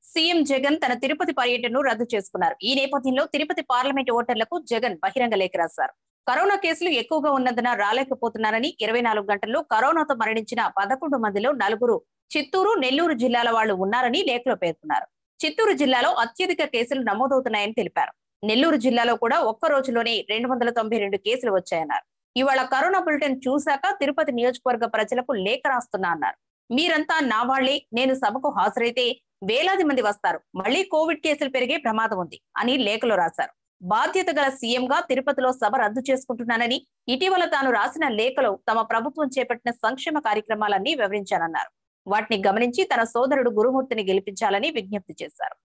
CM Jagan తన తిరుపతి పర్యటనను రద్దు చేసుకున్నారు ఈ నేపథ్యంలో తిరుపతి పార్లమెంట్ ఓటర్లకు జగన్ బహిరంగ లేఖ రాశారు కరోనా కేసులు ఎక్కువగా ఉన్నందున రాలేకపోతున్నారని ఇరవై నాలుగు గంటల్లో కరోనాతో మరణించిన పదకొండు మందిలో నలుగురు చిత్తూరు నెల్లూరు జిల్లాల వాళ్లు ఉన్నారని లేఖలో పేర్కొన్నారు చిత్తూరు జిల్లాలో అత్యధిక కేసులు నమోదవుతున్నాయని తెలిపారు నెల్లూరు జిల్లాలో కూడా ఒక్క రోజులోనే రెండు వందల తొంభై రెండు కేసులు వచ్చాయన్నారు ఇవాళ కరోనా బులెటిన్ చూశాక తిరుపతి నియోజకవర్గ ప్రజలకు లేఖ రాస్తున్నా అన్నారు మీరంతా నా వాళ్లే నేను సభకు హాజరైతే వేలాది మంది వస్తారు మళ్లీ కోవిడ్ కేసులు పెరిగే ప్రమాదం ఉంది అని లేఖలో రాశారు బాధ్యత గల సీఎం గా తిరుపతిలో సభ రద్దు చేసుకుంటున్నానని ఇటీవల తాను రాసిన లేఖలో తమ ప్రభుత్వం చేపట్టిన సంక్షేమ కార్యక్రమాలన్నీ వివరించానన్నారు వాటిని గమనించి తన సోదరుడు గురుమూర్తిని గెలిపించాలని విజ్ఞప్తి చేశారు